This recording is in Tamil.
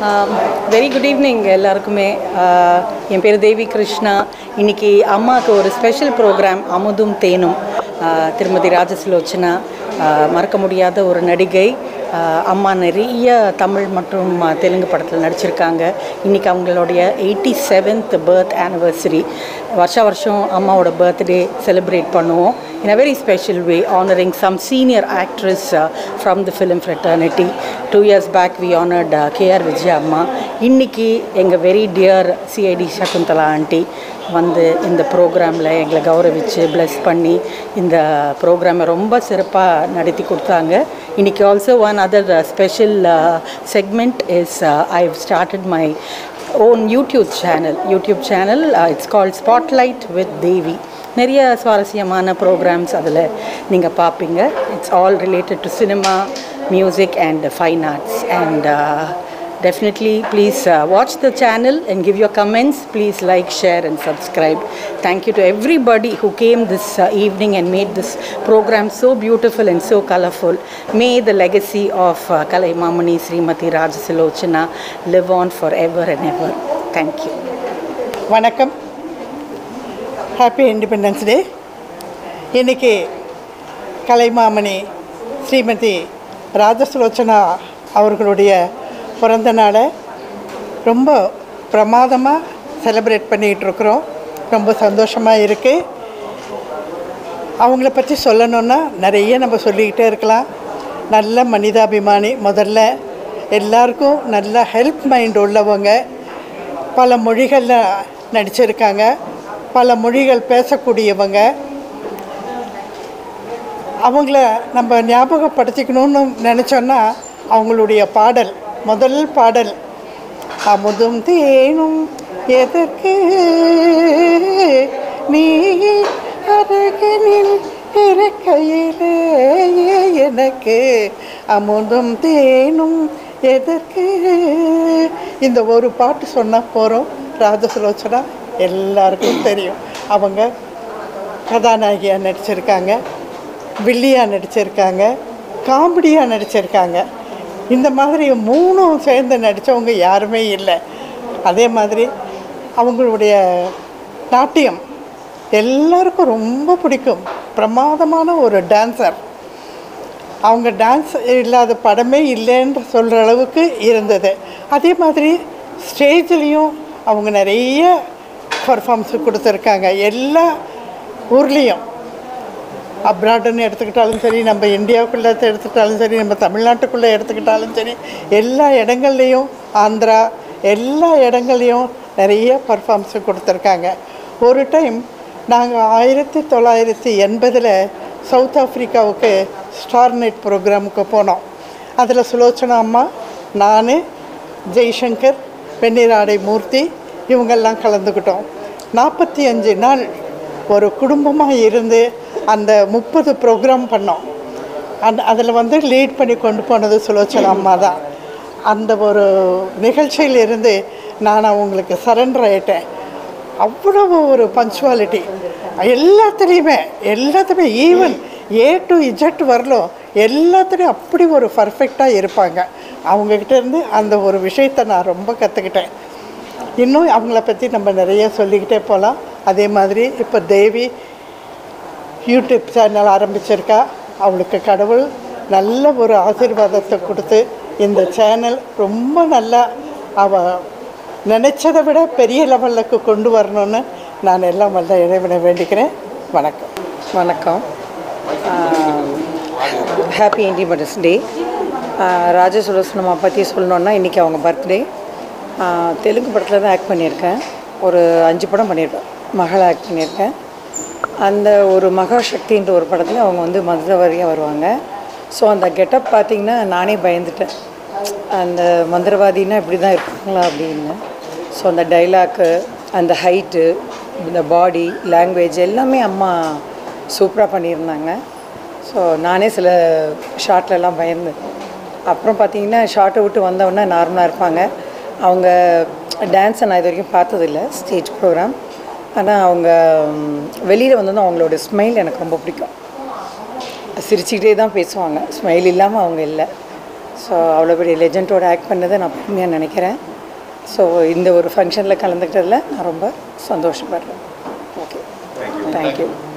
வெரி குட் ஈவினிங் எல்லாருக்குமே ஆஹ் என் பேர் தேவி கிருஷ்ணா இன்னைக்கு அம்மாவுக்கு ஒரு ஸ்பெஷல் ப்ரோக்ராம் அமுதும் தேனும் ஆஹ் திருமதி ராஜசுலோச்சனா ஆஹ் மறக்க முடியாத ஒரு நடிகை ஆஹ் அம்மா நிறைய தமிழ் மற்றும் ஆஹ் தெலுங்கு படத்தில் நடிச்சிருக்காங்க இன்றைக்கி அவங்களுடைய எயிட்டி செவன்த் பர்த் ஆனிவர்சரி வருஷ வருஷம் அம்மாவோட பர்த்டே செலிப்ரேட் பண்ணுவோம் in a very special way honoring some senior actress uh, from the film fraternity two years back we honored uh, kr vijaya amma இன்னைக்கு எங்கள் very dear CID Shakuntala aunty வந்து இந்த ப்ரோக்ராமில் எங்களை கௌரவிச்சு bless பண்ணி இந்த ப்ரோக்ராமை ரொம்ப சிறப்பாக நடத்தி கொடுத்தாங்க இன்னைக்கு also one other special segment is I started my own YouTube channel YouTube channel it's called Spotlight with Devi நிறைய சுவாரஸ்யமான ப்ரோக்ராம்ஸ் அதில் நீங்கள் பார்ப்பீங்க it's all related to cinema music and fine arts and definitely please uh, watch the channel and give your comments please like share and subscribe thank you to everybody who came this uh, evening and made this program so beautiful and so colorful may the legacy of uh, kalai mamani srimati rajasilochana live on forever and ever thank you வணக்கம் ஹாப்பி இண்டிபெண்டன்ஸ் டே இன்றைக்கி கலைமாமணி ஸ்ரீமதி ராஜசுலோச்சனா அவர்களுடைய பிறந்த நாளை ரொம்ப பிரமாதமாக செலிப்ரேட் பண்ணிகிட்ருக்குறோம் ரொம்ப சந்தோஷமாக இருக்குது அவங்கள பற்றி சொல்லணுன்னா நிறைய நம்ம சொல்லிக்கிட்டே இருக்கலாம் நல்ல மனிதாபிமானி முதல்ல எல்லாருக்கும் நல்ல ஹெல்ப் மைண்ட் உள்ளவங்க பல மொழிகளில் நடிச்சிருக்காங்க பல மொழிகள் பேசக்கூடியவங்க அவங்கள நம்ம ஞாபகப்படுத்திக்கணும்னு நினச்சோன்னா அவங்களுடைய பாடல் முதல் பாடல் அமுதும் தேனும் எதற்கு நீ அருகினில் இருக்கையிலே எனக்கு அமுதும் தேனும் எதற்கு இந்த ஒரு பாட்டு சொன்னால் போகிறோம் ராஜசுலோச்சனா எல்லாருக்கும் தெரியும் அவங்க கதாநாயகியாக நடிச்சிருக்காங்க வில்லியாக நடிச்சிருக்காங்க காமெடியாக நடிச்சிருக்காங்க இந்த மாதிரி மூணும் சேர்ந்து நடித்தவங்க யாருமே இல்லை அதே மாதிரி அவங்களுடைய நாட்டியம் எல்லாருக்கும் ரொம்ப பிடிக்கும் பிரமாதமான ஒரு டான்சர் அவங்க டான்ஸ் இல்லாத படமே இல்லைன்னு சொல்கிற அளவுக்கு இருந்தது அதே மாதிரி ஸ்டேஜ்லேயும் அவங்க நிறைய பர்ஃபார்மன்ஸ் கொடுத்துருக்காங்க எல்லா ஊர்லேயும் அப்ராடுன்னு எடுத்துக்கிட்டாலும் சரி நம்ம இந்தியாவுக்குள்ளே எடுத்துக்கிட்டாலும் சரி நம்ம தமிழ்நாட்டுக்குள்ளே எடுத்துக்கிட்டாலும் சரி எல்லா இடங்கள்லையும் ஆந்திரா எல்லா இடங்கள்லையும் நிறைய பர்ஃபார்மன்ஸ் கொடுத்துருக்காங்க ஒரு டைம் நாங்கள் ஆயிரத்தி தொள்ளாயிரத்தி எண்பதில் சவுத் ஆஃப்ரிக்காவுக்கு ஸ்டார் நைட் ப்ரோக்ராமுக்கு போனோம் அதில் சுலோச்சனா அம்மா நான் ஜெய்சங்கர் வெந்நீராடை மூர்த்தி இவங்கெல்லாம் கலந்துக்கிட்டோம் நாற்பத்தி அஞ்சு நாள் ஒரு குடும்பமாக இருந்து அந்த முப்பது ப்ரோக்ராம் பண்ணோம் அந்த அதில் வந்து லீட் பண்ணி கொண்டு போனது சுலோச்சனா அம்மா தான் அந்த ஒரு நிகழ்ச்சியிலிருந்து நான் அவங்களுக்கு சரண்டர் ஆகிட்டேன் அவ்வளவு ஒரு பஞ்சுவாலிட்டி எல்லாத்துலேயுமே எல்லாத்துலேயுமே ஈவன் ஏ டு இஜெட் வரலும் எல்லாத்துலேயும் அப்படி ஒரு பர்ஃபெக்டாக இருப்பாங்க அவங்கக்கிட்ட இருந்து அந்த ஒரு விஷயத்தை நான் ரொம்ப கற்றுக்கிட்டேன் இன்னும் அவங்கள பற்றி நம்ம நிறைய சொல்லிக்கிட்டே போகலாம் அதே மாதிரி இப்போ தேவி யூடியூப் சேனல் ஆரம்பிச்சிருக்கா அவளுக்கு கடவுள் நல்ல ஒரு ஆசீர்வாதத்தை கொடுத்து இந்த சேனல் ரொம்ப நல்லா அவள் நினச்சதை விட பெரிய லெவலுக்கு கொண்டு வரணும்னு நான் எல்லாம் வல்ல இறைவனை வேண்டிக்கிறேன் வணக்கம் வணக்கம் ஹாப்பி இண்டிபெண்டன்ஸ் டே ராஜசுலோசனமா பற்றி சொல்லணுன்னா இன்றைக்கி அவங்க பர்த்டே தெலுங்கு படத்தில் தான் ஆக்ட் பண்ணியிருக்கேன் ஒரு அஞ்சு படம் பண்ணியிருக்கேன் மகள் ஆக்ட் பண்ணியிருக்கேன் அந்த ஒரு மகாசக்தின்ற ஒரு படத்தில் அவங்க வந்து மந்திரவாதியாக வருவாங்க ஸோ அந்த கெட்டப் பார்த்திங்கன்னா நானே பயந்துட்டேன் அந்த மந்திரவாதின்னா இப்படி தான் இருப்பாங்களா அப்படின்னு ஸோ அந்த டைலாக்கு அந்த ஹைட்டு இந்த பாடி லாங்குவேஜ் எல்லாமே அம்மா சூப்பராக பண்ணியிருந்தாங்க ஸோ நானே சில ஷார்ட்லலாம் பயந்தேன் அப்புறம் பார்த்தீங்கன்னா ஷார்ட்டை விட்டு வந்தவொடனே நார்மலாக இருப்பாங்க அவங்க டான்ஸை நான் இது வரைக்கும் பார்த்ததில்ல ஸ்டேஜ் ப்ரோக்ராம் ஆனால் அவங்க வெளியில் வந்ததும் அவங்களோட ஸ்மைல் எனக்கு ரொம்ப பிடிக்கும் சிரிச்சுக்கிட்டே தான் பேசுவாங்க ஸ்மைல் இல்லாமல் அவங்க இல்லை ஸோ அவ்வளோ பெரிய லெஜெண்டோட ஆக்ட் பண்ணதை நான் பெருமையாக நினைக்கிறேன் ஸோ இந்த ஒரு ஃபங்க்ஷனில் கலந்துக்கிட்டதில் நான் ரொம்ப சந்தோஷப்படுறேன் ஓகே தேங்க்யூ